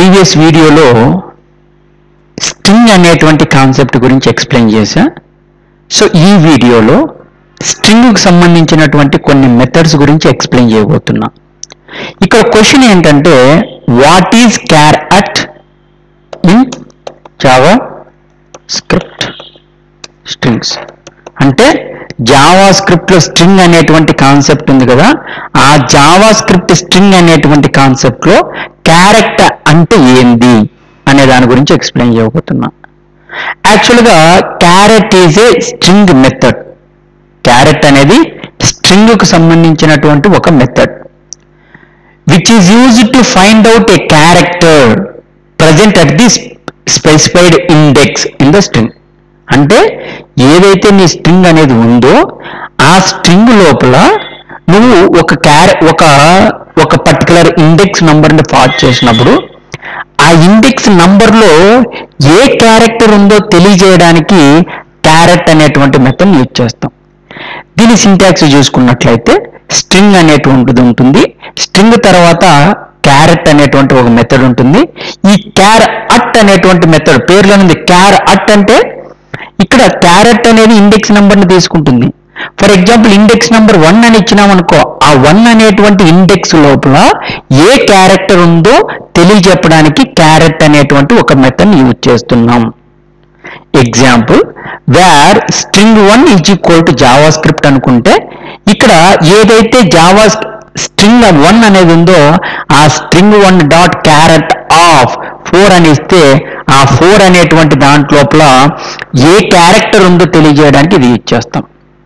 Previous వీడియోలో string అనేటువంటి concept గురించి ఎక్స్ప్లెయిన్ చేశా సో ఈ వీడియోలో స్ట్రింగ్కి సంబంధించినటువంటి కొన్ని మెథడ్స్ గురించి ఎక్స్ప్లెయిన్ చేయబోతున్నా ఇక్కడ క్వశ్చన్ ఏంటంటే what is char at in JavaScript strings అంటే జావా స్క్రిప్ట్ లో స్ట్రింగ్ అనేటువంటి కాన్సెప్ట్ ఉంది కదా ఆ జావా స్క్రిప్ట్ స్ట్రింగ్ అనేటువంటి కాన్సెప్ట్ లో క్యారెక్టర్ అంటే ఏంది అనే దాని గురించి ఎక్స్ప్లెయిన్ చేయబోతున్నా యాక్చువల్గా char at is a string method char at అనేది స్ట్రింగ్ కు సంబంధించినటువంటి ఒక method which is use to find out a character present at the specified index in the string అంటే ఏదైతే నీ స్ట్రింగ్ అనేది ఉందో ఆ స్ట్రింగ్ లోపల నువ్వు ఒక క్యార ఒక ఒక పర్టికులర్ ఇండెక్స్ నంబర్ని పాస్ చేసినప్పుడు ఆ ఇండెక్స్ నంబర్లో ఏ క్యారెక్టర్ ఉందో తెలియజేయడానికి క్యారెట్ అనేటువంటి మెథడ్ యూజ్ చేస్తాం దీని సింటాక్స్ చూసుకున్నట్లయితే స్ట్రింగ్ అనేటువంటిది ఉంటుంది స్ట్రింగ్ తర్వాత క్యారెట్ అనేటువంటి ఒక మెథడ్ ఉంటుంది ఈ క్యార్ అట్ అనేటువంటి మెథడ్ పేరులో ఉంది క్యార్ అట్ అంటే ఇక్కడ క్యారెట్ అనేది ఇండెక్స్ ని తీసుకుంటుంది for example index number one అని ఇచ్చినామనుకో ఆ వన్ అనేటువంటి ఇండెక్స్ లోపల ఏ క్యారెక్టర్ ఉందో తెలియజెప్పడానికి క్యారెట్ అనేటువంటి ఒక మెథడ్ యూజ్ చేస్తున్నాం example where string one is equal to JavaScript అనుకుంటే ఇక్కడ ఏదైతే జావా స్ట్రింగ్ వన్ అనేది ఉందో ఆ string one dot char at of four అని ఇస్తే ఆ ఫోర్ అనేటువంటి దాంట్లోపల ఏ క్యారెక్టర్ ఉందో తెలియజేయడానికి ఇది ఇచ్చేస్తాం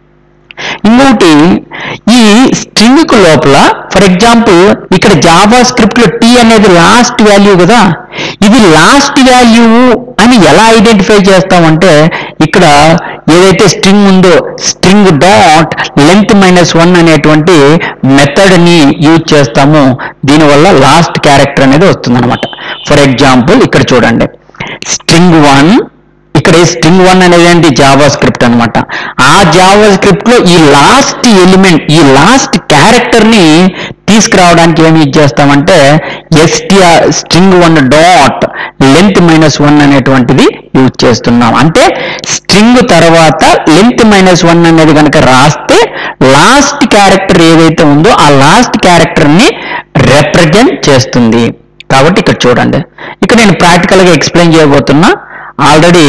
ఇంకొకటి ఈ స్ట్రింగ్ కు లోపల ఫర్ ఎగ్జాంపుల్ ఇక్కడ జావా స్క్రిప్ట్ లో టీ అనేది లాస్ట్ వాల్యూ కదా ఇది లాస్ట్ వాల్యూ అని ఎలా ఐడెంటిఫై చేస్తామంటే ఇక్కడ ఏదైతే స్ట్రింగ్ ఉందో string dot length minus one అనేటువంటి మెథడ్ ని యూజ్ చేస్తాము దీనివల్ల లాస్ట్ క్యారెక్టర్ అనేది వస్తుంది ఫర్ ఎగ్జాంపుల్ ఇక్కడ చూడండి స్ట్రింగ్ వన్ ఇక్కడ స్ట్రింగ్ వన్ అనేది ఏంటి జావా స్క్రిప్ట్ అనమాట ఆ జావా స్క్రిప్ట్ లో ఈ లాస్ట్ ఎలిమెంట్ ఈ లాస్ట్ క్యారెక్టర్ ని తీసుకురావడానికి ఏమి యూజ్ చేస్తామంటే STR string one dot length minus one అనేటువంటిది యూజ్ చేస్తున్నాం అంటే స్ట్రింగ్ తర్వాత లెంత్ మైనస్ వన్ అనేది కనుక రాస్తే లాస్ట్ క్యారెక్టర్ ఏదైతే ఉందో ఆ లాస్ట్ క్యారెక్టర్ ని రిప్రజెంట్ చేస్తుంది కాబట్టి ఇక్కడ చూడండి ఇక్కడ నేను ప్రాక్టికల్ గా ఎక్స్ప్లెయిన్ చేయబోతున్నా already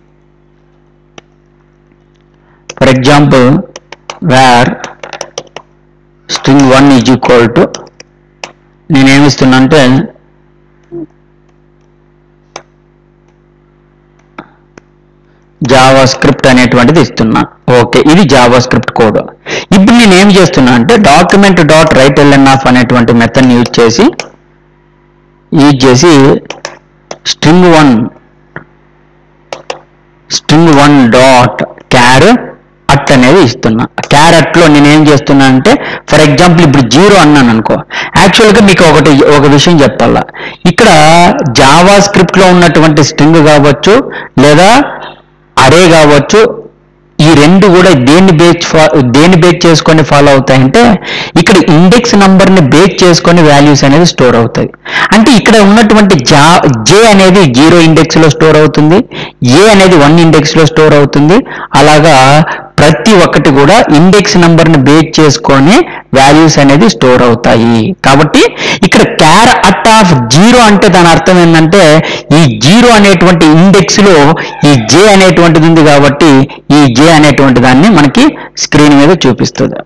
for example where string one is equal to నేనేమిస్తున్నా అంటే జావా స్క్రిప్ట్ అనేటువంటిది ఇస్తున్నా ఓకే ఇది జావా స్క్రిప్ట్ కోడ్ ఇప్పుడు నేను ఏం చేస్తున్నా అంటే document dot write LN of అనేటువంటి మెథడ్ని యూజ్ చేసి యూజ్ చేసి string one string one dot char at అనేది ఇస్తున్నా క్యారెట్ లో నేను ఏం చేస్తున్నా అంటే ఫర్ ఎగ్జాంపుల్ ఇప్పుడు జీరో అన్నాను అనుకో యాక్చువల్గా మీకు ఒకటి ఒక విషయం చెప్పాలా ఇక్కడ జావా స్క్రిప్ట్ లో ఉన్నటువంటి స్ట్రింగ్ కావచ్చు లేదా అరే కావచ్చు ఈ రెండు కూడా దేన్ని బేస్ దేన్ని బేస్ చేసుకొని ఫాలో అవుతాయంటే ఇక్కడ ఇండెక్స్ నంబర్ ని బేస్ చేసుకొని వాల్యూస్ అనేది స్టోర్ అవుతాయి అంటే ఇక్కడ ఉన్నటువంటి జా జే అనేది జీరో ఇండెక్స్ లో స్టోర్ అవుతుంది ఏ అనేది వన్ ఇండెక్స్ లో స్టోర్ అవుతుంది అలాగా ప్రతి ఒక్కటి కూడా ఇండెక్స్ నంబర్ ని బేస్ చేసుకొని వాల్యూస్ అనేది స్టోర్ అవుతాయి కాబట్టి ఇక్కడ క్యార్ అట్ ఆఫ్ జీరో అంటే దాని అర్థం ఏంటంటే ఈ జీరో అనేటువంటి ఇండెక్స్ లో ఈ జే అనేటువంటిది ఉంది కాబట్టి ఈ జే అనేటువంటి దాన్ని మనకి స్క్రీన్ మీద చూపిస్తుంది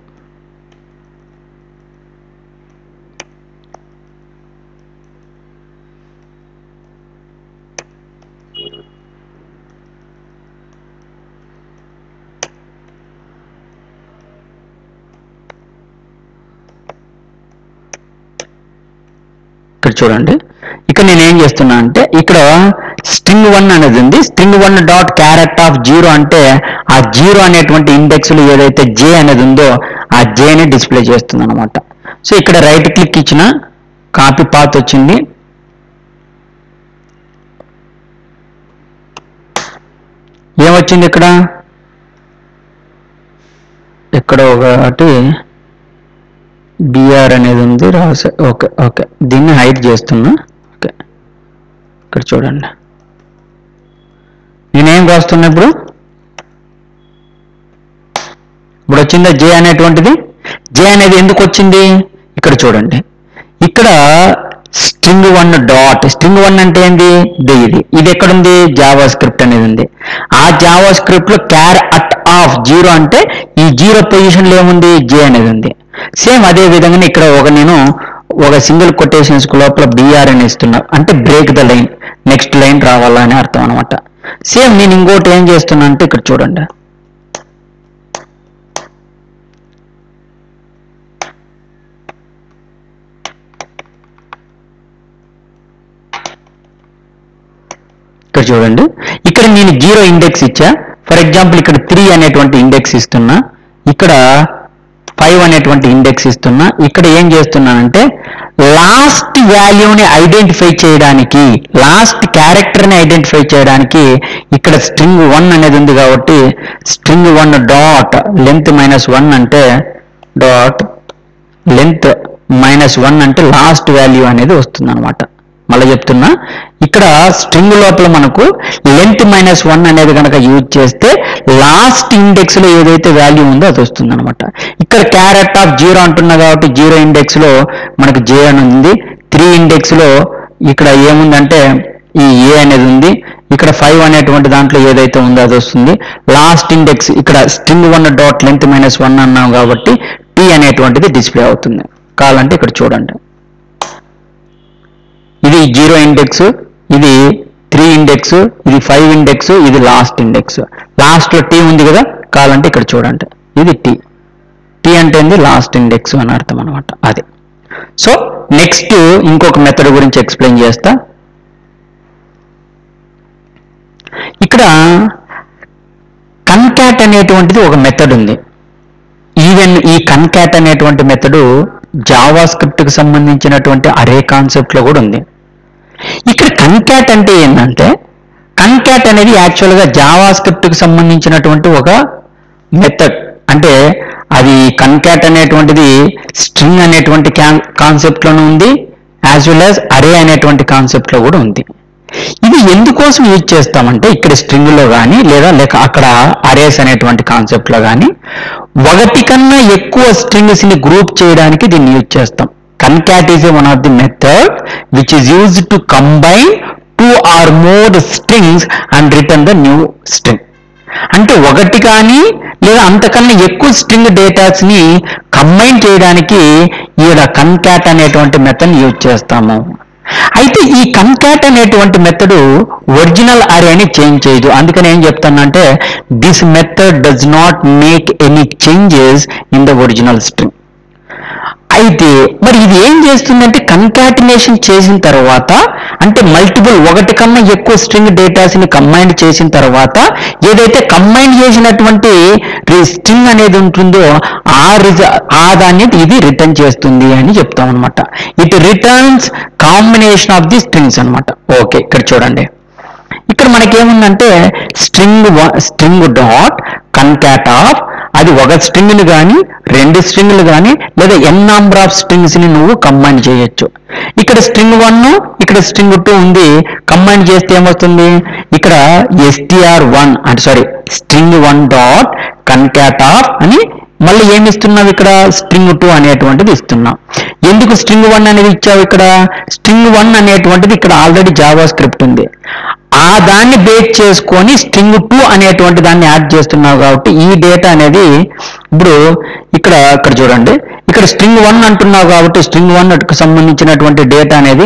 ఇక్కడ చూడండి ఇక్కడ నేను ఏం చేస్తున్నా అంటే ఇక్కడ స్ట్రింగ్ వన్ అనేది ఉంది string one dot char at of zero అంటే ఆ జీరో అనేటువంటి ఇండెక్స్ లో ఏదైతే జే అనేది ఉందో ఆ జేని డిస్ప్లే చేస్తుంది అనమాట సో ఇక్కడ రైట్ క్లిక్ ఇచ్చిన కాపీ పాత్ వచ్చింది ఏమొచ్చింది ఇక్కడ ఇక్కడ ఒకటి బిఆర్ అనేది ఉంది రాసే ఓకే ఓకే దీన్ని హైడ్ చేస్తున్నా ఓకే ఇక్కడ చూడండి నేనేం రాస్తున్నా ఇప్పుడు ఇప్పుడు వచ్చిందా జే అనేటువంటిది జే అనేది ఎందుకు వచ్చింది ఇక్కడ చూడండి ఇక్కడ string one dot string one అంటే ఏంది ఇది ఇది ఇది ఎక్కడుంది జావా స్క్రిప్ట్ అనేది ఉంది ఆ జావా స్క్రిప్ట్ లో క్యార్ అట్ ఆఫ్ జీరో అంటే ఈ జీరో పొజిషన్ లో ఏముంది జే అనేది ఉంది సేమ్ అదే విధంగా ఇక్కడ ఒక నేను ఒక సింగిల్ కొటేషన్స్ లోపల బిఆర్ అని ఇస్తున్నా అంటే break the line next line రావాలా అని అర్థం అనమాట సేమ్ నేను ఇంకోటి ఏం చేస్తున్నా అంటే ఇక్కడ చూడండి ఇక్కడ చూడండి ఇక్కడ నేను జీరో ఇండెక్స్ ఇచ్చా ఫర్ ఎగ్జాంపుల్ ఇక్కడ త్రీ అనేటువంటి ఇండెక్స్ ఇస్తున్నా ఇక్కడ ఫైవ్ అనేటువంటి ఇండెక్స్ ఇస్తున్నా ఇక్కడ ఏం చేస్తున్నానంటే లాస్ట్ వాల్యూని ఐడెంటిఫై చేయడానికి లాస్ట్ క్యారెక్టర్ని ఐడెంటిఫై చేయడానికి ఇక్కడ స్ట్రింగ్ వన్ అనేది ఉంది కాబట్టి string one dot length minus one అంటే డాట్ లెంత్ మైనస్ వన్ అంటే లాస్ట్ వాల్యూ అనేది వస్తుంది అనమాట మళ్ళీ చెప్తున్నా ఇక్కడ స్ట్రింగ్ లోపల మనకు లెంత్ మైనస్ వన్ అనేది కనుక యూజ్ చేస్తే లాస్ట్ ఇండెక్స్ లో ఏదైతే వాల్యూ ఉందో అది వస్తుంది అనమాట ఇక్కడ క్యారెట్ ఆఫ్ జీరో అంటున్నా కాబట్టి జీరో ఇండెక్స్ లో మనకు జే అని ఉంది త్రీ ఇండెక్స్ లో ఇక్కడ ఏముందంటే ఈ ఏ అనేది ఉంది ఇక్కడ ఫైవ్ అనేటువంటి దాంట్లో ఏదైతే ఉందో అది వస్తుంది లాస్ట్ ఇండెక్స్ ఇక్కడ string one dot length minus one అన్నాం కాబట్టి టీ అనేటువంటిది డిస్ప్లే అవుతుంది కావాలంటే ఇక్కడ చూడండి ఇది జీరో ఇండెక్స్ ఇది త్రీ ఇండెక్స్ ఇది ఫైవ్ ఇండెక్స్ ఇది లాస్ట్ ఇండెక్స్ లాస్ట్ లో టీ ఉంది కదా కావాలంటే ఇక్కడ చూడండి ఇది టీ టీ అంటే ఏంది లాస్ట్ ఇండెక్స్ అని అర్థం అనమాట అది సో నెక్స్ట్ ఇంకొక మెథడ్ గురించి ఎక్స్ప్లెయిన్ చేస్తా ఇక్కడ కన్కాట్ అనేటువంటిది ఒక మెథడ్ ఉంది ఈవెన్ ఈ కన్కాట్ అనేటువంటి మెథడు జావా స్క్రిప్ట్ కి సంబంధించినటువంటి అరే కాన్సెప్ట్ లో కూడా ఉంది ఇక్కడ కన్కాట్ అంటే ఏంటంటే కన్కాట్ అనేది యాక్చువల్గా జావా స్క్రిప్ట్ కి సంబంధించినటువంటి ఒక మెథడ్ అంటే అది కన్కాట్ అనేటువంటిది స్ట్రింగ్ అనేటువంటి కాన్సెప్ట్ లోనే ఉంది యాజ్ వెల్ యాజ్ అరే అనేటువంటి కాన్సెప్ట్ లో కూడా ఉంది ఇది ఎందుకోసం యూజ్ చేస్తామంటే ఇక్కడ స్ట్రింగ్ లో కానీ లేదా లేక అక్కడ అరేస్ అనేటువంటి కాన్సెప్ట్ లో కానీ ఒకటి కన్నా ఎక్కువ స్ట్రింగ్స్ ని గ్రూప్ చేయడానికి దీన్ని యూజ్ చేస్తాం concat is one of the method which is use to combine two or more strings and return the new string అంటే ఒకటి కానీ లేదా అంతకన్నా ఎక్కువ స్ట్రింగ్ డేటాస్ ని కంబైన్ చేయడానికి ఈడ కన్కాట్ అనేటువంటి మెథడ్ యూజ్ చేస్తాము అయితే ఈ కన్కాట్ అనేటువంటి మెథడ్ ఒరిజినల్ అరేని చేంజ్ చేయదు అందుకని ఏం చెప్తానంటే this method does not make any changes in the original string అయితే మరి ఇది ఏం చేస్తుందంటే కన్కాటినేషన్ చేసిన తర్వాత అంటే మల్టిపుల్ ఒకటి కన్నా ఎక్కువ స్ట్రింగ్ డేటాస్ ని కంబైన్ చేసిన తర్వాత ఏదైతే కంబైన్ చేసినటువంటి స్ట్రింగ్ అనేది ఉంటుందో ఆ రిజ ఆ దాన్ని ఇది రిటర్న్ చేస్తుంది అని చెప్తాం అనమాట it returns combination of the strings అన్నమాట ఓకే ఇక్కడ చూడండి ఇక్కడ మనకేముందంటే string string dot concat of అది ఒక స్ట్రింగ్ ని కానీ రెండు స్ట్రింగ్లు కానీ లేదా ఎన్ నంబర్ ఆఫ్ స్ట్రింగ్స్ ని నువ్వు కంబైన్ చేయొచ్చు ఇక్కడ స్ట్రింగ్ వన్ ఇక్కడ స్ట్రింగ్ టూ ఉంది కంబైన్ చేస్తే ఏమవుతుంది ఇక్కడ ఎస్టిఆర్ వన్ అంటే sorry string one dot concat of అని మళ్ళీ ఏమి ఇస్తున్నావు ఇక్కడ స్ట్రింగ్ టూ అనేటువంటిది ఇస్తున్నావు ఎందుకు స్ట్రింగ్ వన్ అనేది ఇచ్చావు ఇక్కడ స్ట్రింగ్ వన్ అనేటువంటిది ఇక్కడ ఆల్రెడీ జావా స్క్రిప్ట్ ఉంది ఆ దాన్ని బేస్ చేసుకొని స్ట్రింగ్ టూ అనేటువంటి దాన్ని యాడ్ చేస్తున్నావు కాబట్టి ఈ డేటా అనేది ఇప్పుడు ఇక్కడ ఇక్కడ చూడండి ఇక్కడ స్ట్రింగ్ వన్ అంటున్నావు కాబట్టి స్ట్రింగ్ వన్ కి సంబంధించినటువంటి డేటా అనేది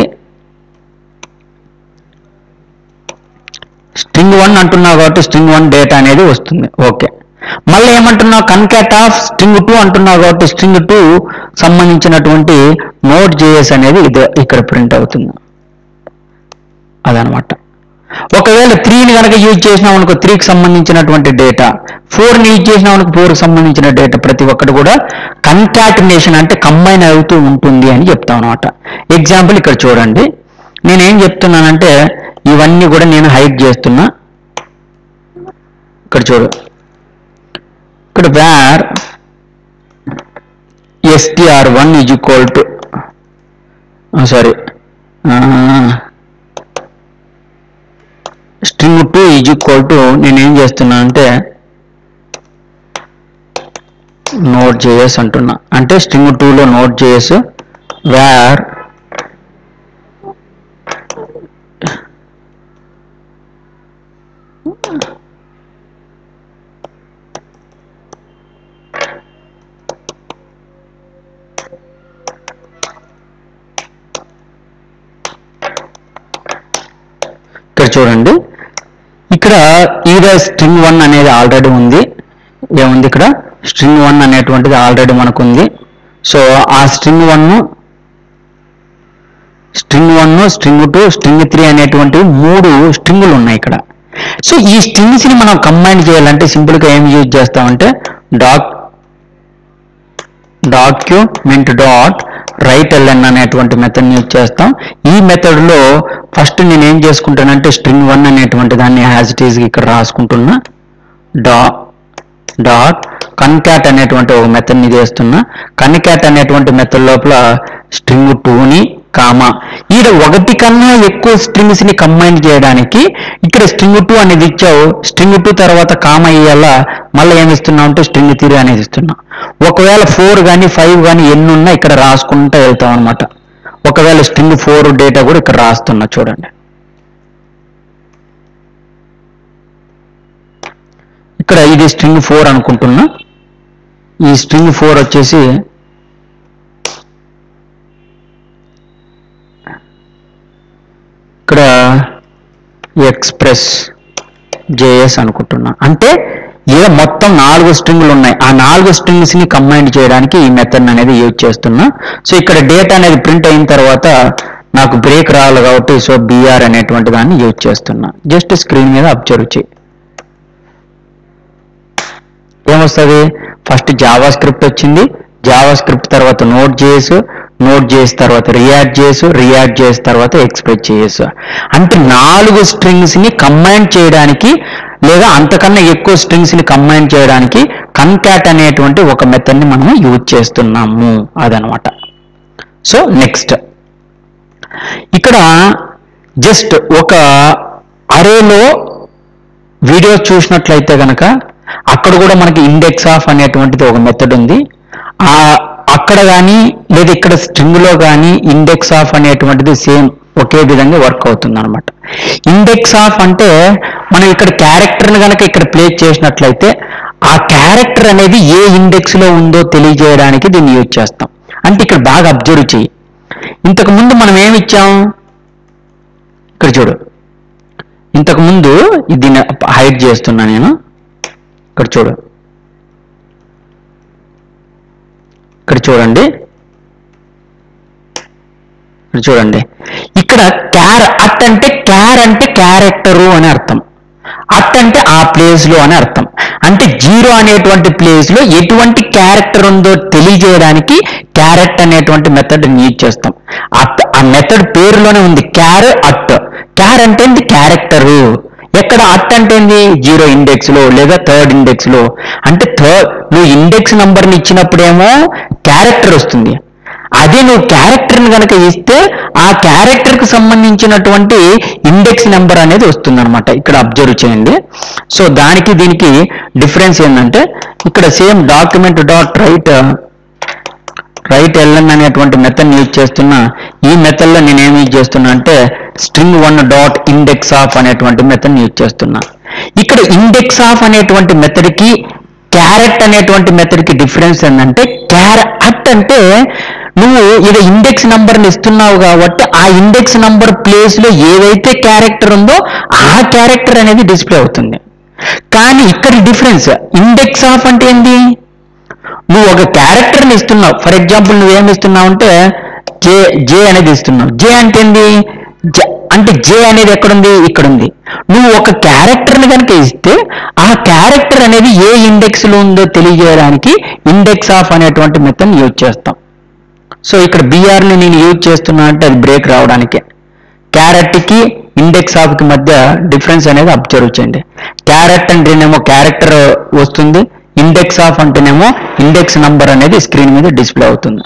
స్ట్రింగ్ వన్ అంటున్నావు కాబట్టి స్ట్రింగ్ వన్ డేటా అనేది వస్తుంది ఓకే మళ్ళీ ఏమంటున్నావు కన్కాట్ ఆఫ్ స్ట్రింగ్ టూ అంటున్నావు కాబట్టి స్ట్రింగ్ టూ సంబంధించినటువంటి నోట్ జేఎస్ అనేది ఇది ఇక్కడ ప్రింట్ అవుతుంది అదనమాట ఒకవేళ త్రీని కనుక యూజ్ చేసినాం అనుకో త్రీకి సంబంధించినటువంటి డేటా ఫోర్ని యూజ్ చేసినాం అనుకో ఫోర్కి సంబంధించిన డేటా ప్రతి ఒక్కటి కూడా కన్కాటినేషన్ అంటే కంబైన్ అవుతూ ఉంటుంది అని చెప్తాం అనమాట ఎగ్జాంపుల్ ఇక్కడ చూడండి నేనేం చెప్తున్నానంటే ఇవన్నీ కూడా నేను హైడ్ చేస్తున్నా ఇక్కడ చూడు ఇక్కడ where STR one is equal to sorry string two is equal to నేను ఏం చేస్తున్నా అంటే నోట్ జేఎస్ అంటున్నా అంటే స్ట్రింగ్ టూలో నోట్ జేఎస్ వేర్ ఇక్కడ చూడండి ఇక్కడ ఈడ స్ట్రింగ్ వన్ అనేది ఆల్రెడీ ఉంది ఏముంది ఇక్కడ స్ట్రింగ్ వన్ అనేటువంటిది ఆల్రెడీ మనకు ఉంది సో ఆ string one string one string two string three అనేటువంటి మూడు స్ట్రింగులు ఉన్నాయి ఇక్కడ సో ఈ స్ట్రింగ్స్ ని మనం కంబైన్ చేయాలంటే సింపుల్ గా ఏం యూజ్ చేస్తామంటే doc document dot write LN అనేటువంటి మెథడ్ యూజ్ చేస్తాం ఈ మెథడ్ లో ఫస్ట్ నేను ఏం చేసుకుంటానంటే స్ట్రింగ్ వన్ అనేటువంటి దాన్ని యాజ్ ఇట్ ఈజ్ ఇక్కడ రాసుకుంటున్నా డా డాట్ కన్కాట్ అనేటువంటి ఒక మెథడ్ ని చేస్తున్నా కన్కాట్ అనేటువంటి మెథడ్ లోపల స్ట్రింగ్ టూని కామా ఈడ ఒకటి కన్నా ఎక్కువ స్ట్రింగ్స్ ని కంబైన్ చేయడానికి ఇక్కడ స్ట్రింగ్ టూ అనేది ఇచ్చావు స్ట్రింగ్ టూ తర్వాత కామా ఇయ్యాల మళ్ళీ ఏమి ఇస్తున్నావు అంటే స్ట్రింగ్ త్రీ అనేది ఇస్తున్నా ఒకవేళ ఫోర్ కానీ ఫైవ్ కానీ ఎన్ని ఉన్నా ఇక్కడ రాసుకుంటూ వెళ్తాం అనమాట ఒకవేళ స్ట్రింగ్ ఫోర్ డేటా కూడా ఇక్కడ రాస్తున్నా చూడండి ఇక్కడ ఇది స్ట్రింగ్ ఫోర్ అనుకుంటున్నా ఈ స్ట్రింగ్ ఫోర్ వచ్చేసి ఇక్కడ ఎక్స్ప్రెస్ జేఎస్ అనుకుంటున్నా అంటే ఏ మొత్తం నాలుగు స్ట్రింగ్లు ఉన్నాయి ఆ నాలుగు స్ట్రింగ్స్ ని కంబైన్ చేయడానికి ఈ మెథడ్ అనేది యూజ్ చేస్తున్నా సో ఇక్కడ డేటా అనేది ప్రింట్ అయిన తర్వాత నాకు బ్రేక్ రావాలి కాబట్టి సో బిఆర్ అనేటువంటి దాన్ని యూజ్ చేస్తున్నా జస్ట్ స్క్రీన్ మీద అబ్జర్వ్ చేయి ఏమొస్తుంది ఫస్ట్ జావా స్క్రిప్ట్ వచ్చింది జావా స్క్రిప్ట్ తర్వాత నోట్ జేఎస్ నోట్ జేఎస్ తర్వాత రియాక్ట్ జేఎస్ రియాక్ట్ జేఎస్ తర్వాత ఎక్స్ప్రెస్ జేఎస్ అంటే నాలుగు స్ట్రింగ్స్ ని కంబైన్ చేయడానికి లేదా అంతకన్నా ఎక్కువ స్ట్రింగ్స్ ని కంబైన్ చేయడానికి కన్కాట్ అనేటువంటి ఒక మెథడ్ ని మనం యూజ్ చేస్తున్నాము అదనమాట సో నెక్స్ట్ ఇక్కడ జస్ట్ ఒక అరేలో వీడియో చూసినట్లయితే గనక అక్కడ కూడా మనకి ఇండెక్స్ ఆఫ్ అనేటువంటిది ఒక మెథడ్ ఉంది ఆ అక్కడ కానీ లేదా ఇక్కడ స్ట్రింగ్ లో కానీ ఇండెక్స్ ఆఫ్ అనేటువంటిది సేమ్ ఒకే విధంగా వర్క్ అవుతుంది అనమాట ఇండెక్స్ ఆఫ్ అంటే మనం ఇక్కడ క్యారెక్టర్ని కనుక ఇక్కడ ప్లేస్ చేసినట్లయితే ఆ క్యారెక్టర్ అనేది ఏ ఇండెక్స్ లో ఉందో తెలియజేయడానికి దీన్ని యూజ్ చేస్తాం అంటే ఇక్కడ బాగా అబ్జర్వ్ చెయ్యి ఇంతకు ముందు మనం ఏమి ఇచ్చాం ఇక్కడ చూడు ఇంతకు ముందు దీన్ని హైడ్ చేస్తున్నా నేను ఇక్కడ చూడు ఇక్కడ చూడండి ఇక్కడ చూడండి ఇక్కడ క్యార్ అట్ అంటే క్యార్ అంటే క్యారెక్టరు అని అర్థం అట్ అంటే ఆ ప్లేస్ లో అని అర్థం అంటే జీరో అనేటువంటి ప్లేస్ లో ఎటువంటి క్యారెక్టర్ ఉందో తెలియజేయడానికి క్యారెక్ట్ అనేటువంటి మెథడ్ యూజ్ చేస్తాం అట్ ఆ మెథడ్ పేరులోనే ఉంది క్యార్ అట్ క్యార్ అంటే ఏంటి క్యారెక్టరు ఎక్కడ అట్ అంటే ఏంది జీరో ఇండెక్స్ లో లేదా థర్డ్ ఇండెక్స్ లో అంటే థర్డ్ నువ్వు ఇండెక్స్ నంబర్ని ఇచ్చినప్పుడేమో క్యారెక్టర్ వస్తుంది అదే నువ్వు క్యారెక్టర్ని కనుక ఇస్తే ఆ క్యారెక్టర్ కు సంబంధించినటువంటి ఇండెక్స్ నెంబర్ అనేది వస్తుంది అనమాట ఇక్కడ అబ్జర్వ్ చేయండి సో దానికి దీనికి డిఫరెన్స్ ఏంటంటే ఇక్కడ same document dot write write LN అనేటువంటి మెథడ్ యూజ్ చేస్తున్నా ఈ మెథడ్ లో నేను ఏం యూజ్ చేస్తున్నా అంటే string one dot index of అనేటువంటి మెథడ్ యూజ్ చేస్తున్నా ఇక్కడ ఇండెక్స్ ఆఫ్ అనేటువంటి మెథడ్ కి క్యారెట్ అనేటువంటి మెథడ్ కి డిఫరెన్స్ ఏంటంటే క్యార్ అట్ అంటే నువ్వు ఇది ఇండెక్స్ నంబర్ ఇస్తున్నావు కాబట్టి ఆ ఇండెక్స్ నంబర్ ప్లేస్ లో ఏదైతే క్యారెక్టర్ ఉందో ఆ క్యారెక్టర్ అనేది డిస్ప్లే అవుతుంది కానీ ఇక్కడ డిఫరెన్స్ ఇండెక్స్ ఆఫ్ అంటే ఏంది నువ్వు ఒక క్యారెక్టర్ని ఇస్తున్నావు ఫర్ ఎగ్జాంపుల్ నువ్వేమి ఇస్తున్నావు అంటే జే జే అనేది ఇస్తున్నావు జే అంటే ఏంది జ- అంటే జే అనేది ఎక్కడుంది ఇక్కడ ఉంది నువ్వు ఒక క్యారెక్టర్ని కనుక ఇస్తే ఆ క్యారెక్టర్ అనేది ఏ ఇండెక్స్ లో ఉందో తెలియజేయడానికి ఇండెక్స్ ఆఫ్ అనేటువంటి మెథడ్ యూజ్ చేస్తాం సో ఇక్కడ BR ని నేను యూజ్ చేస్తున్నా అంటే అది బ్రేక్ రావడానికే క్యారెట్ కి ఇండెక్స్ ఆఫ్ కి మధ్య డిఫరెన్స్ అనేది అబ్జర్వ్ చేయండి క్యారెట్ అంటేనేమో క్యారెక్టర్ వస్తుంది ఇండెక్స్ ఆఫ్ అంటేనేమో ఇండెక్స్ నంబర్ అనేది స్క్రీన్ మీద డిస్ప్లే అవుతుంది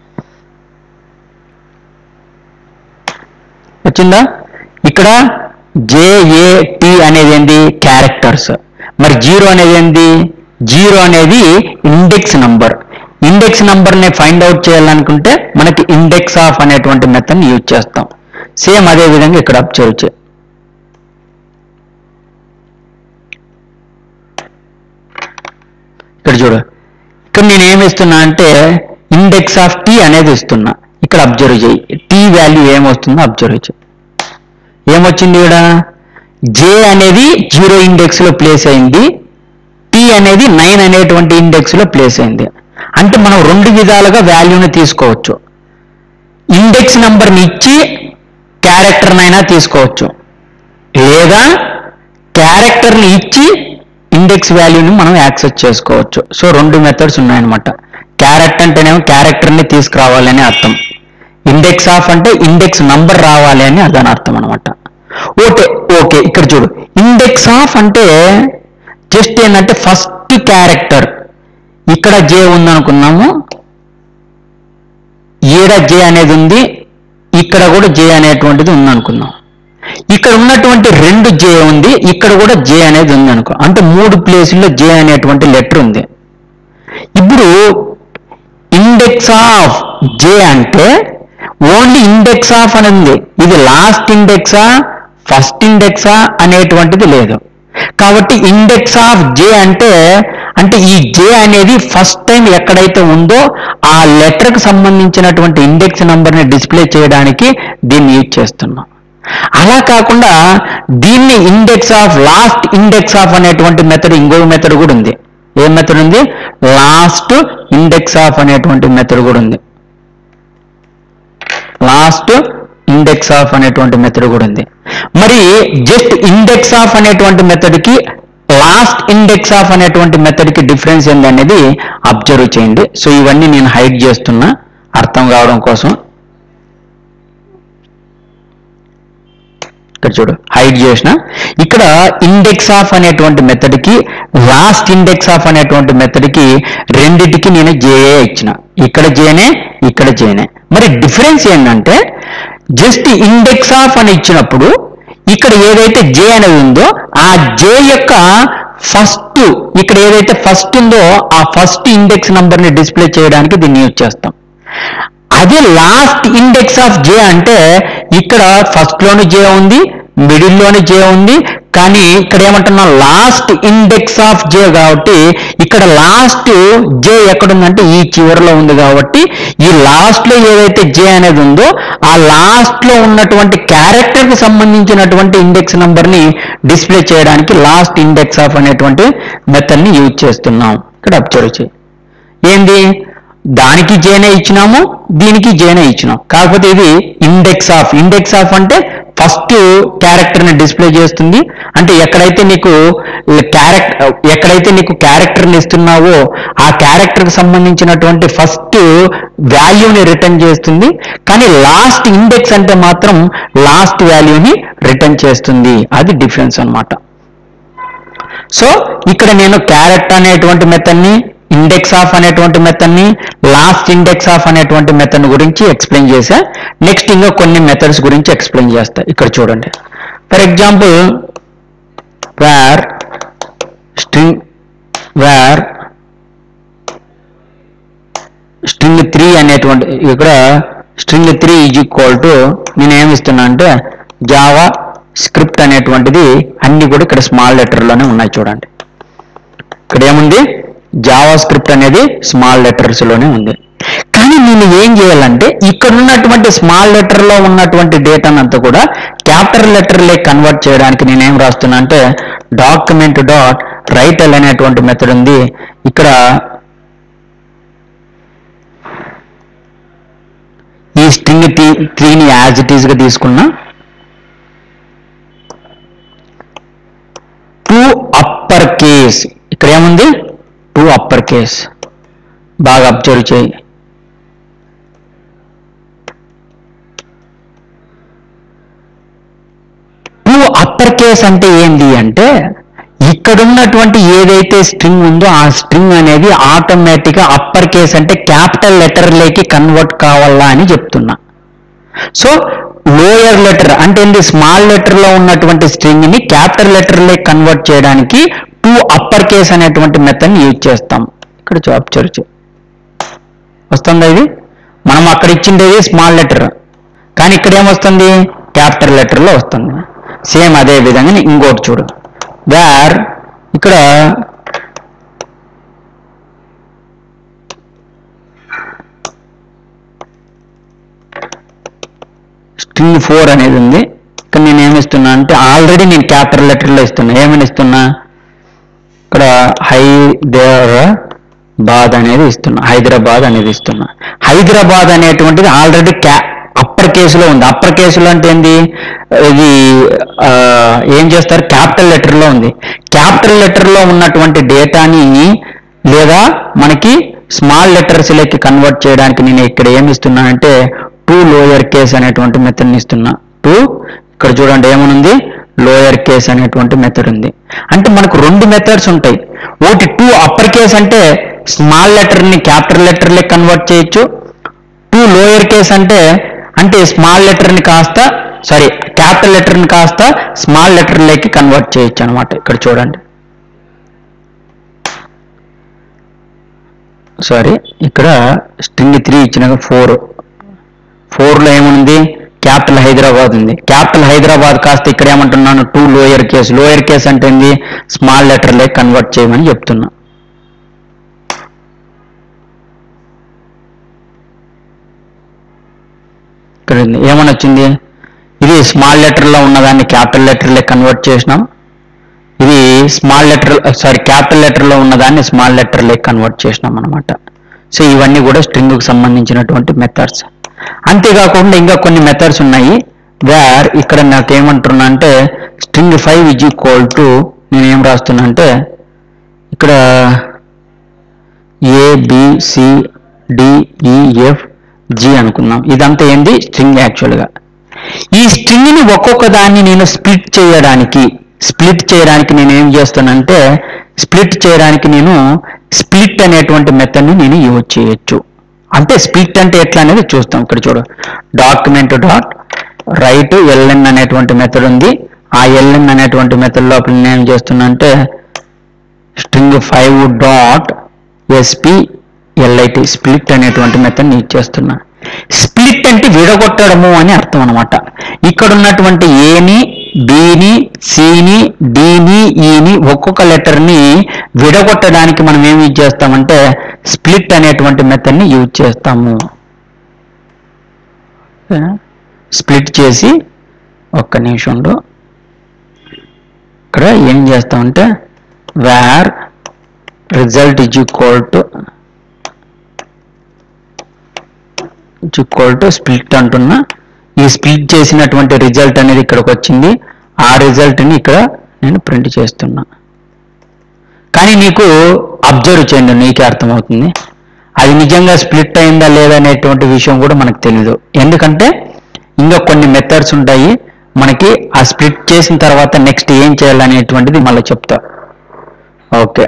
వచ్చిందా ఇక్కడ జేఏటి అనేది ఏంది క్యారెక్టర్స్ మరి జీరో అనేది ఏంది జీరో అనేది ఇండెక్స్ నంబర్ ఇండెక్స్ నంబర్ని ఫైండ్ అవుట్ చేయాలనుకుంటే మనకి ఇండెక్స్ ఆఫ్ అనేటువంటి మెథడ్ని యూజ్ చేస్తాం సేమ్ అదే విధంగా ఇక్కడ అబ్జర్వ్ చే ఇక్కడ చూడు ఇక్కడ నేను ఏమి ఇస్తున్నా అంటే ఇండెక్స్ ఆఫ్ టీ అనేది ఇస్తున్నా ఇక్కడ అబ్జర్వ్ చేయి టీ వాల్యూ ఏమొస్తుందో అబ్జర్వ్ చేయి ఏమొచ్చింది ఇక్కడ జే అనేది జీరో ఇండెక్స్ లో ప్లేస్ అయింది టీ అనేది నైన్ అనేటువంటి ఇండెక్స్ లో ప్లేస్ అయింది అంటే మనం రెండు విధాలుగా వాల్యూని తీసుకోవచ్చు ఇండెక్స్ నంబర్ని ఇచ్చి క్యారెక్టర్నైనా తీసుకోవచ్చు లేదా క్యారెక్టర్ని ఇచ్చి ఇండెక్స్ వాల్యూని మనం యాక్సెస్ చేసుకోవచ్చు సో రెండు మెథడ్స్ ఉన్నాయన్నమాట క్యారెక్టర్ అంటేనేమో క్యారెక్టర్ని తీసుకురావాలని అర్థం ఇండెక్స్ ఆఫ్ అంటే ఇండెక్స్ నంబర్ రావాలి అని అదని అర్థం అనమాట ఓకే ఓకే ఇక్కడ చూడు ఇండెక్స్ ఆఫ్ అంటే జస్ట్ ఏంటంటే ఫస్ట్ క్యారెక్టర్ ఇక్కడ జే ఉందనుకున్నాము ఈడ జే అనేది ఉంది ఇక్కడ కూడా జే అనేటువంటిది ఉందనుకుందాం ఇక్కడ ఉన్నటువంటి రెండు జే ఉంది ఇక్కడ కూడా జే అనేది ఉంది అనుకో అంటే మూడు ప్లేసుల్లో జే అనేటువంటి లెటర్ ఉంది ఇప్పుడు ఇండెక్స్ ఆఫ్ జే అంటే ఓన్లీ ఇండెక్స్ ఆఫ్ అని ఉంది ఇది లాస్ట్ ఇండెక్సా ఫస్ట్ ఇండెక్సా అనేటువంటిది లేదు కాబట్టి ఇండెక్స్ ఆఫ్ జే అంటే అంటే ఈ జే అనేది ఫస్ట్ టైం ఎక్కడైతే ఉందో ఆ లెటర్కి సంబంధించినటువంటి ఇండెక్స్ నంబర్ని డిస్ప్లే చేయడానికి దీన్ని యూజ్ చేస్తున్నాం అలా కాకుండా దీన్ని index of last index of అనేటువంటి మెథడ్ ఇంకో మెథడ్ కూడా ఉంది ఏ మెథడ్ ఉంది లాస్ట్ ఇండెక్స్ ఆఫ్ అనేటువంటి మెథడ్ కూడా ఉంది లాస్ట్ ఇండెక్స్ ఆఫ్ అనేటువంటి మెథడ్ కూడా ఉంది మరి జస్ట్ ఇండెక్స్ ఆఫ్ అనేటువంటి మెథడ్ కి లాస్ట్ ఇండెక్స్ ఆఫ్ అనేటువంటి మెథడ్ కి డిఫరెన్స్ ఏందనేది అబ్జర్వ్ చేయండి సో ఇవన్నీ నేను హైడ్ చేస్తున్నా అర్థం కావడం కోసం ఇక్కడ చూడు హైడ్ చేసిన ఇక్కడ ఇండెక్స్ ఆఫ్ అనేటువంటి మెథడ్ కి లాస్ట్ ఇండెక్స్ ఆఫ్ అనేటువంటి మెథడ్ కి రెండిటికి నేను జేఏ ఇచ్చిన ఇక్కడ జేనే ఇక్కడ జేనే మరి డిఫరెన్స్ ఏంటంటే జస్ట్ ఇండెక్స్ ఆఫ్ అని ఇచ్చినప్పుడు ఇక్కడ ఏదైతే జే అనేది ఉందో ఆ జే యొక్క ఫస్ట్ ఇక్కడ ఏదైతే ఫస్ట్ ఉందో ఆ ఫస్ట్ ఇండెక్స్ నంబర్ ని డిస్ప్లే చేయడానికి దీన్ని యూజ్ చేస్తాం అదే లాస్ట్ ఇండెక్స్ ఆఫ్ జే అంటే ఇక్కడ ఫస్ట్ లోని జే ఉంది మిడిల్ లోని జే ఉంది కానీ ఇక్కడ ఏమంటున్నా లాస్ట్ ఇండెక్స్ ఆఫ్ జే కాబట్టి ఇక్కడ లాస్ట్ జే ఎక్కడుందంటే ఈ చివరిలో ఉంది కాబట్టి ఈ లాస్ట్ లో ఏదైతే జే అనేది ఉందో ఆ లాస్ట్ లో ఉన్నటువంటి క్యారెక్టర్ కి సంబంధించినటువంటి ఇండెక్స్ నంబర్ ని డిస్ప్లే చేయడానికి లాస్ట్ ఇండెక్స్ ఆఫ్ అనేటువంటి మెథడ్ ని యూజ్ చేస్తున్నాం ఇక్కడ అబ్జర్వ్ చేయి ఏంది దానికి జేనే ఇచ్చినాము దీనికి జేనే ఇచ్చినాం కాకపోతే ఇది ఇండెక్స్ ఆఫ్ ఇండెక్స్ ఆఫ్ అంటే ఫస్ట్ క్యారెక్టర్ ని డిస్ప్లే చేస్తుంది అంటే ఎక్కడైతే నీకు క్యారెక్టర్ ఎక్కడైతే నీకు క్యారెక్టర్ ని ఇస్తున్నావో ఆ క్యారెక్టర్ కి సంబంధించినటువంటి ఫస్ట్ వాల్యూని రిటర్న్ చేస్తుంది కానీ లాస్ట్ ఇండెక్స్ అంటే మాత్రం లాస్ట్ వాల్యూని రిటర్న్ చేస్తుంది అది డిఫరెన్స్ అన్నమాట సో ఇక్కడ నేను క్యారెక్ట్ అనేటువంటి మెథడ్ని ఇండెక్స్ ఆఫ్ అనేటువంటి మెథడ్ని లాస్ట్ ఇండెక్స్ ఆఫ్ అనేటువంటి మెథడ్ గురించి ఎక్స్ప్లెయిన్ చేశా నెక్స్ట్ ఇంకా కొన్ని మెథడ్స్ గురించి ఎక్స్ప్లెయిన్ చేస్తా ఇక్కడ చూడండి for example where string where string three అనేటువంటి ఇక్కడ string three is equal to నేను ఏమి ఇస్తున్నా అంటే జావా స్క్రిప్ట్ అనేటువంటిది అన్ని కూడా ఇక్కడ స్మాల్ లెటర్లోనే ఉన్నాయి చూడండి ఇక్కడ ఏముంది జావా స్క్రిప్ట్ అనేది స్మాల్ లెటర్స్ లోనే ఉంది కానీ నేను ఏం చేయాలంటే ఇక్కడ ఉన్నటువంటి స్మాల్ లెటర్ లో ఉన్నటువంటి డేటానంతా కూడా క్యాపిటల్ లెటర్ లే కన్వర్ట్ చేయడానికి నేను ఏం రాస్తున్నా అంటే డాక్యుమెంట్ డాట్ రైటల్ అనేటువంటి మెథడ్ ఉంది ఇక్కడ ఈ స్ట్రింగ్ టీ త్రీని యాజ్ ఇట్ ఈస్ గా తీసుకున్నా టు అప్పర్ కేస్ ఇక్కడ ఏముంది టు అప్పర్ కేస్ బాగా అబ్జర్వ్ చేయి టు అప్పర్ కేస్ అంటే ఏంటి అంటే ఇక్కడ ఉన్నటువంటి ఏదైతే స్ట్రింగ్ ఉందో ఆ స్ట్రింగ్ అనేది ఆటోమేటిక్ గా అప్పర్ కేస్ అంటే క్యాపిటల్ లెటర్ లేకి కన్వర్ట్ కావాలా అని చెప్తున్నా సో లోయర్ లెటర్ అంటే ఏంటి స్మాల్ లెటర్ లో ఉన్నటువంటి స్ట్రింగ్ ని క్యాపిటల్ లెటర్ లో కన్వర్ట్ చేయడానికి టూ అప్పర్ కేస్ అనేటువంటి మెథడ్ ని యూజ్ చేస్తాం ఇక్కడ జాబ్ చర్చ్ వస్తుందా ఇది మనం అక్కడ ఇచ్చిండేది స్మాల్ లెటర్ కానీ ఇక్కడ ఏమొస్తుంది క్యాపిటల్ లెటర్ లో వస్తుంది సేమ్ అదే విధంగా ఇంకోటి చూడు వేర్ ఇక్కడ స్ట్రింగ్ ఫోర్ అనేది ఉంది ఇక్కడ నేను ఏమి ఇస్తున్నా అంటే ఆల్రెడీ నేను క్యాపిటల్ లెటర్లో ఇస్తున్నా ఏమని ఇస్తున్నా ఇక్కడ హైదరాబాద్ అనేది ఇస్తున్నా హైదరాబాద్ అనేది ఇస్తున్నా హైదరాబాద్ అనేటువంటిది ఆల్రెడీ క్యా అప్పర్ కేసులో ఉంది అప్పర్ కేసులో అంటే ఏంది ఇది ఆ, ఏం చేస్తారు క్యాపిటల్ లెటర్లో ఉంది క్యాపిటల్ లెటర్లో ఉన్నటువంటి డేటాని లేదా మనకి స్మాల్ లెటర్స్ లెక్కి కన్వర్ట్ చేయడానికి నేను ఇక్కడ ఏమి ఇస్తున్నానంటే టూ లోయర్ కేస్ అనేటువంటి మెథడ్ని ఇస్తున్నా టూ ఇక్కడ చూడండి ఏమనుంది లోయర్ కేస్ అనేటువంటి మెథడ్ ఉంది అంటే మనకు రెండు మెథడ్స్ ఉంటాయి ఒకటి టూ అప్పర్ కేస్ అంటే స్మాల్ లెటర్ని క్యాపిటల్ లెటర్లే కన్వర్ట్ చేయొచ్చు టూ లోయర్ కేస్ అంటే అంటే స్మాల్ లెటర్ని కాస్త సారీ క్యాపిటల్ లెటర్ని కాస్త స్మాల్ లెటర్లోకి కన్వర్ట్ చేయొచ్చు అనమాట ఇక్కడ చూడండి సారీ ఇక్కడ స్ట్రింగ్ త్రీ ఇచ్చిన ఫోర్ ఫోర్లో ఏముంది క్యాపిటల్ హైదరాబాద్ ఉంది క్యాపిటల్ హైదరాబాద్ కాస్త ఇక్కడ ఏమంటున్నాను to lower case lower case అంటే ఏంది స్మాల్ లెటర్లే కన్వర్ట్ చేయమని చెప్తున్నా ఇక్కడ ఉంది. ఏమని వచ్చింది ఇది స్మాల్ లెటర్లో ఉన్నదాన్ని క్యాపిటల్ లెటర్లే కన్వర్ట్ చేసినాం ఇది స్మాల్ లెటర్ సారీ క్యాపిటల్ లెటర్లో ఉన్నదాన్ని స్మాల్ లెటర్లే కన్వర్ట్ చేసినాం అనమాట సో ఇవన్నీ కూడా స్ట్రింగ్కి సంబంధించినటువంటి మెథడ్స్ అంతేకాకుండా ఇంకా కొన్ని మెథడ్స్ ఉన్నాయి వేర్ ఇక్కడ నాకు ఏమంటున్నా అంటే string five is equal to నేను ఏం రాస్తున్నా అంటే ఇక్కడ ఏ బిసి డిఈఎఫ్ జి అనుకుందాం ఇదంతా ఏంది స్ట్రింగ్ యాక్చువల్గా ఈ స్ట్రింగ్ ని ఒక్కొక్క దాన్ని నేను స్ప్లిట్ చేయడానికి స్ప్లిట్ చేయడానికి నేను ఏం చేస్తానంటే స్ప్లిట్ చేయడానికి నేను స్ప్లిట్ అనేటువంటి మెథడ్ని నేను యూజ్ చేయొచ్చు అంటే స్ప్లిట్ అంటే ఎట్లా అనేది చూస్తాం ఇక్కడ చూడు డాక్యుమెంట్ డాట్ రైట్ ఎల్ఎన్ అనేటువంటి మెథడ్ ఉంది ఆ ఎల్ఎన్ అనేటువంటి మెథడ్ లోపల నేను ఏం చేస్తున్నా అంటే string five dot S P L I T split అనేటువంటి మెథడ్ యూజ్ చేస్తున్నా స్ప్లిట్ అంటే విడగొట్టడము అని అర్థం అనమాట ఇక్కడ ఉన్నటువంటి ఏని బిని సిని డిని ఈని ఒక్కొక్క లెటర్ని విడగొట్టడానికి మనం ఏం యూజ్ చేస్తామంటే స్ప్లిట్ అనేటువంటి మెథడ్ని యూజ్ చేస్తాము స్ప్లిట్ చేసి ఒక్క నిమిషంలో ఇక్కడ ఏం చేస్తామంటే where result is equal to is equal to split అంటున్నా ఈ స్ప్లిట్ చేసినటువంటి రిజల్ట్ అనేది ఇక్కడికి వచ్చింది ఆ రిజల్ట్ని ఇక్కడ నేను ప్రింట్ చేస్తున్నా కానీ నీకు అబ్జర్వ్ చేయండి నీకే అర్థమవుతుంది అది నిజంగా స్ప్లిట్ అయిందా లేదా అనేటువంటి విషయం కూడా మనకు తెలియదు ఎందుకంటే ఇంకా కొన్ని మెథడ్స్ ఉంటాయి మనకి ఆ స్ప్లిట్ చేసిన తర్వాత నెక్స్ట్ ఏం చేయాలనేటువంటిది మళ్ళీ చెప్తా ఓకే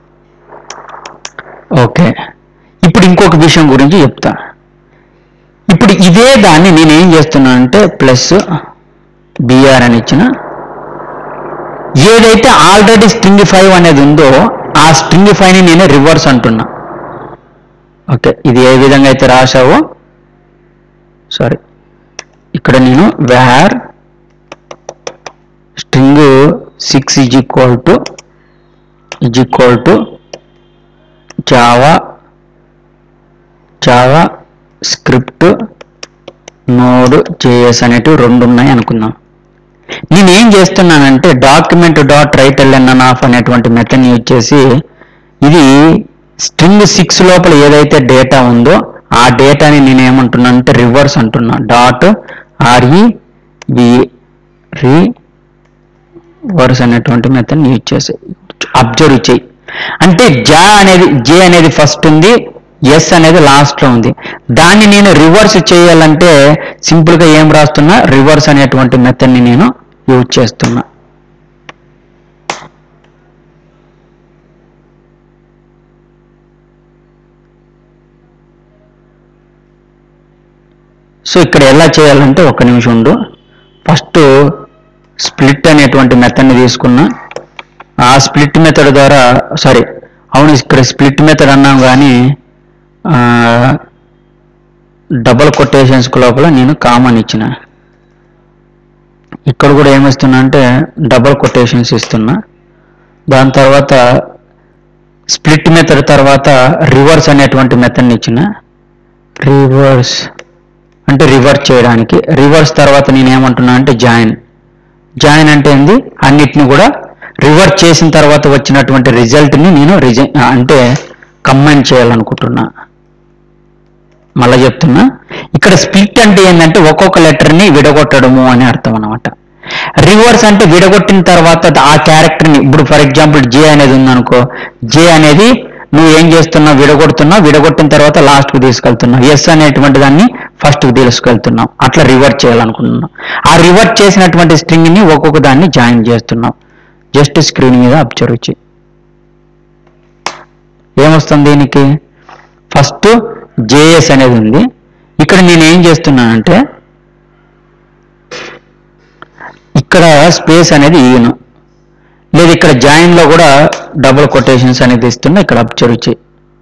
ఓకే ఇప్పుడు ఇంకొక విషయం గురించి చెప్తా ఇప్పుడు ఇదే దాన్ని నేను ఏం చేస్తున్నానంటే ప్లస్ బిఆర్ అని ఇచ్చిన ఏదైతే ఆల్రెడీ స్ట్రింగ్ ఫైవ్ అనేది ఉందో ఆ స్ట్రింగ్ ఫైవ్ ని నేను రివర్స్ అంటున్నా ఓకే ఇది ఏ విధంగా అయితే రాశావో సారీ ఇక్కడ నేను where string six is equal to is equal to Java JavaScript node JS అనేటివి రెండు ఉన్నాయి అనుకుందాం నేను ఏం చేస్తున్నానంటే document dot write L N N of అనేటువంటి మెథడ్ని యూజ్ చేసి ఇది స్ట్రింగ్ సిక్స్ లోపల ఏదైతే డేటా ఉందో ఆ డేటాని నేను ఏమంటున్నాను అంటే రివర్స్ అంటున్నా డాట్ ఆర్ఈ వి రి వర్స్ అనేటువంటి మెథడ్ని యూజ్ చేసి అబ్జర్వ్ చేయి అంటే జా అనేది జే అనేది ఫస్ట్ ఉంది ఎస్ అనేది లాస్ట్ లో ఉంది దాన్ని నేను రివర్స్ చేయాలంటే సింపుల్ గా ఏం రాస్తున్నా రివర్స్ అనేటువంటి మెథడ్ ని నేను యూజ్ చేస్తున్నా సో ఇక్కడ ఎలా చేయాలంటే ఒక్క నిమిషం ఉండు ఫస్ట్ స్ప్లిట్ అనేటువంటి మెథడ్ని తీసుకున్నా ఆ స్ప్లిట్ మెథడ్ ద్వారా సారీ అవును ఇక్కడ స్ప్లిట్ మెథడ్ అన్నాం కానీ డబల్ కొటేషన్స్ లోపల నేను కామన్ ఇచ్చిన ఇక్కడ కూడా ఏమిస్తున్నా అంటే డబల్ కొటేషన్స్ ఇస్తున్నా దాని తర్వాత స్ప్లిట్ మెథడ్ తర్వాత రివర్స్ అనేటువంటి మెథడ్ని ఇచ్చిన రివర్స్ అంటే రివర్స్ చేయడానికి రివర్స్ తర్వాత నేను ఏమంటున్నా అంటే జాయిన్ జాయిన్ అంటే ఏంది అన్నిటిని కూడా రివర్స్ చేసిన తర్వాత వచ్చినటువంటి రిజల్ట్ని నేను రిజ అంటే కంబైన్ చేయాలనుకుంటున్నా మళ్ళా చెప్తున్నా ఇక్కడ స్ప్లిట్ అంటే ఏంటంటే ఒక్కొక్క లెటర్ని విడగొట్టడము అని అర్థం అనమాట రివర్స్ అంటే విడగొట్టిన తర్వాత ఆ క్యారెక్టర్ని ఇప్పుడు ఫర్ ఎగ్జాంపుల్ జే అనేది ఉందనుకో జే అనేది నువ్వు ఏం చేస్తున్నావు విడగొడుతున్నావు విడగొట్టిన తర్వాత లాస్ట్కి తీసుకెళ్తున్నావు ఎస్ అనేటువంటి దాన్ని ఫస్ట్కి తీసుకెళ్తున్నావు అట్లా రివర్ట్ చేయాలనుకుంటున్నావు ఆ రివర్ట్ చేసినటువంటి స్ట్రింగ్ని ఒక్కొక్క దాన్ని జాయిన్ చేస్తున్నావు జస్ట్ స్క్రీన్ మీద అబ్జర్వ్ చేయి ఏమొస్తుంది దీనికి ఫస్ట్ జేఎస్ అనేది ఉంది ఇక్కడ నేను ఏం చేస్తున్నానంటే ఇక్కడ స్పేస్ అనేది ఈయను లేదు ఇక్కడ జాయిన్ లో కూడా డబుల్ కొటేషన్స్ అనేది ఇస్తున్నా ఇక్కడ అబ్జర్వ్ చేయి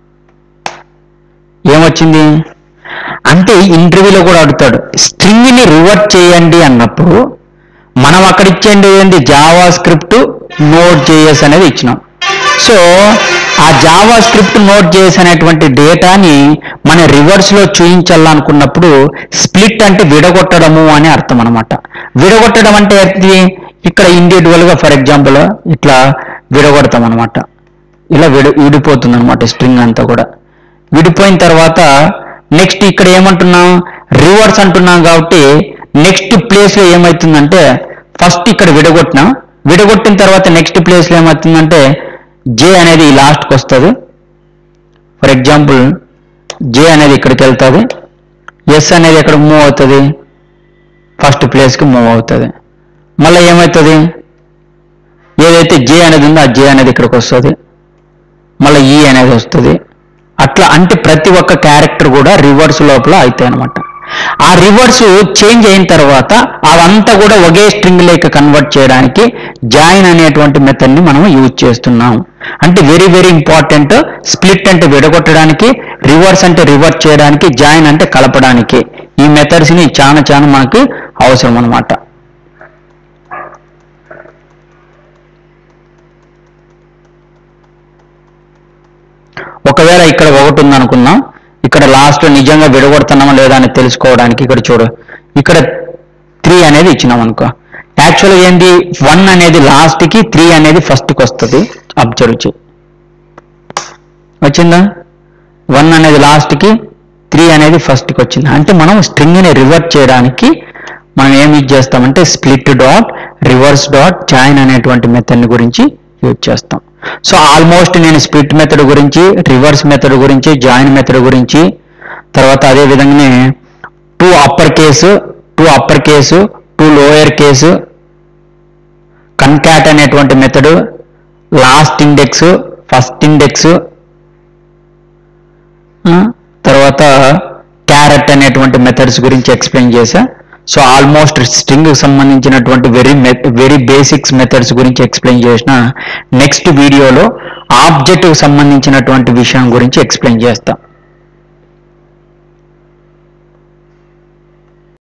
ఏమొచ్చింది అంటే ఇంటర్వ్యూలో కూడా అడుగుతాడు స్ట్రింగ్ ని రివర్ట్ చేయండి అన్నప్పుడు మనం అక్కడ ఇచ్చేది ఏంటి జావా స్క్రిప్ట్ నోట్ జేఎస్ అనేది ఇచ్చినాం సో ఆ జావా స్క్రిప్ట్ నోట్ జేఎస్ అనేటువంటి డేటాని మన రివర్స్ లో చూపించాలనుకున్నప్పుడు స్ప్లిట్ అంటే విడగొట్టడము అని అర్థం అనమాట విడగొట్టడం అంటే ఏంటి ఇక్కడ ఇండివిజువల్ గా ఫర్ ఎగ్జాంపుల్ ఇట్లా విడగొడతాం అనమాట ఇలా విడి విడిపోతుంది అనమాట స్ట్రింగ్ అంతా కూడా విడిపోయిన తర్వాత నెక్స్ట్ ఇక్కడ ఏమంటున్నాం రివర్స్ అంటున్నాం కాబట్టి నెక్స్ట్ ప్లేస్ లో ఏమవుతుందంటే ఫస్ట్ ఇక్కడ విడగొట్టినాం విడగొట్టిన తర్వాత నెక్స్ట్ ప్లేస్ లో ఏమవుతుందంటే జే అనేది లాస్ట్కి వస్తుంది ఫర్ ఎగ్జాంపుల్ జే అనేది ఇక్కడికి వెళ్తుంది ఎస్ అనేది ఎక్కడ మూవ్ అవుతుంది ఫస్ట్ ప్లేస్కి మూవ్ అవుతుంది మళ్ళీ ఏమవుతుంది ఏదైతే జే అనేది ఉందో ఆ జే అనేది ఇక్కడికి వస్తుంది మళ్ళీ ఈ అనేది వస్తుంది అట్లా అంటే ప్రతి ఒక్క క్యారెక్టర్ కూడా రివర్స్ లోపల అవుతాయి అనమాట ఆ రివర్స్ చేంజ్ అయిన తర్వాత అవంతా కూడా ఒకే స్ట్రింగ్ లేక కన్వర్ట్ చేయడానికి జాయిన్ అనేటువంటి మెథడ్ ని మనం యూజ్ చేస్తున్నాం అంటే వెరీ వెరీ ఇంపార్టెంట్ స్ప్లిట్ అంటే విడగొట్టడానికి రివర్స్ అంటే రివర్స్ చేయడానికి జాయిన్ అంటే కలపడానికి ఈ మెథడ్స్ ని చాలా చాలా మనకి అవసరం అనమాట ఒకవేళ ఇక్కడ ఒకటి ఉందనుకుందాం ఇక్కడ లాస్ట్ నిజంగా విడగొడుతున్నామా లేదా అని తెలుసుకోవడానికి ఇక్కడ చూడు ఇక్కడ త్రీ అనేది ఇచ్చినాం అనుకో యాక్చువల్గా ఏంటి వన్ అనేది లాస్ట్ కి త్రీ అనేది ఫస్ట్ కి వస్తుంది అబ్జర్వ్ చేయి వచ్చిందా వన్ అనేది లాస్ట్ కి త్రీ అనేది ఫస్ట్ కి వచ్చింది అంటే మనం స్ట్రింగ్ ని రివర్ట్ చేయడానికి మనం ఏం యూజ్ చేస్తామంటే split dot reverse dot join అనేటువంటి మెథడ్ గురించి యూజ్ చేస్తాం సో ఆల్మోస్ట్ నేను స్ప్లిట్ మెథడ్ గురించి రివర్స్ మెథడ్ గురించి జాయిన్ మెథడ్ గురించి తర్వాత అదే విధంగానే to upper case to upper case to lower case concat అనేటువంటి method last index first index తర్వాత క్యారెట్ అనేటువంటి మెథడ్స్ గురించి ఎక్స్ప్లెయిన్ చేశా సో ఆల్మోస్ట్ స్ట్రింగ్ సంబంధించినటువంటి వెరీ వెరీ బేసిక్స్ మెథడ్స్ గురించి ఎక్స్ప్లెయిన్ చేసిన నెక్స్ట్ వీడియోలో ఆబ్జెక్ట్ సంబంధించినటువంటి విషయం గురించి ఎక్స్ప్లెయిన్ చేస్తా